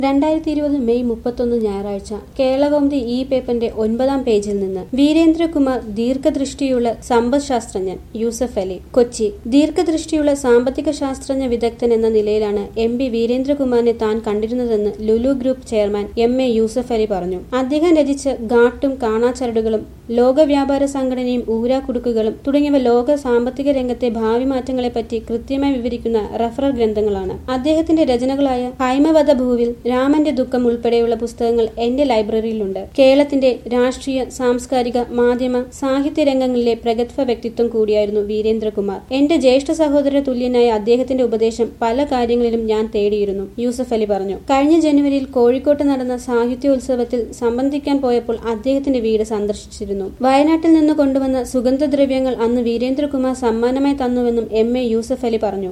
രണ്ടായിരത്തി ഇരുപത് മെയ് മുപ്പത്തൊന്ന് ഞായറാഴ്ച കേരളകൗമുദി ഇ പേപ്പറിന്റെ ഒൻപതാം പേജിൽ നിന്ന് വീരേന്ദ്രകുമാർ ദീർഘദൃഷ്ടിയുള്ള സമ്പദ് ശാസ്ത്രജ്ഞൻ യൂസഫ് അലി കൊച്ചി ദീർഘദൃഷ്ടിയുള്ള സാമ്പത്തിക ശാസ്ത്രജ്ഞ വിദഗ്ധൻ എന്ന നിലയിലാണ് എം പി വീരേന്ദ്രകുമാറിനെ താൻ കണ്ടിരുന്നതെന്ന് Lulu group chairman M A Yusuf Ali പറഞ്ഞു അദ്ദേഹം രചിച്ച ഗാട്ടും കാണാച്ചരടുകളും ലോക വ്യാപാര സംഘടനയും ഊരാക്കുടുക്കുകളും തുടങ്ങിയവ ലോക സാമ്പത്തിക രംഗത്തെ ഭാവി മാറ്റങ്ങളെപ്പറ്റി കൃത്യമായി വിവരിക്കുന്ന റഫറൽ ഗ്രന്ഥങ്ങളാണ് അദ്ദേഹത്തിന്റെ രചനകളായ ഹൈമവധ ഭൂവിൽ രാമന്റെ ദുഃഖം ഉൾപ്പെടെയുള്ള പുസ്തകങ്ങൾ എന്റെ ലൈബ്രറിയിലുണ്ട് കേരളത്തിന്റെ രാഷ്ട്രീയ സാംസ്കാരിക മാധ്യമ സാഹിത്യ രംഗങ്ങളിലെ പ്രഗത്ഭ വ്യക്തിത്വം കൂടിയായിരുന്നു വീരേന്ദ്രകുമാർ എന്റെ ജ്യേഷ്ഠ സഹോദര തുല്യനായ അദ്ദേഹത്തിന്റെ ഉപദേശം പല കാര്യങ്ങളിലും ഞാൻ തേടിയിരുന്നു യൂസഫ് അലി പറഞ്ഞു കഴിഞ്ഞ ജനുവരിയിൽ കോഴിക്കോട്ട് നടന്ന സാഹിത്യോത്സവത്തിൽ സംബന്ധിക്കാൻ പോയപ്പോൾ അദ്ദേഹത്തിന്റെ വീട് സന്ദർശിച്ചിരുന്നു വയനാട്ടിൽ നിന്ന് കൊണ്ടുവന്ന സുഗന്ധദ്രവ്യങ്ങൾ അന്ന് വീരേന്ദ്രകുമാർ സമ്മാനമായി തന്നുവെന്നും എം എ യൂസഫ് അലി പറഞ്ഞു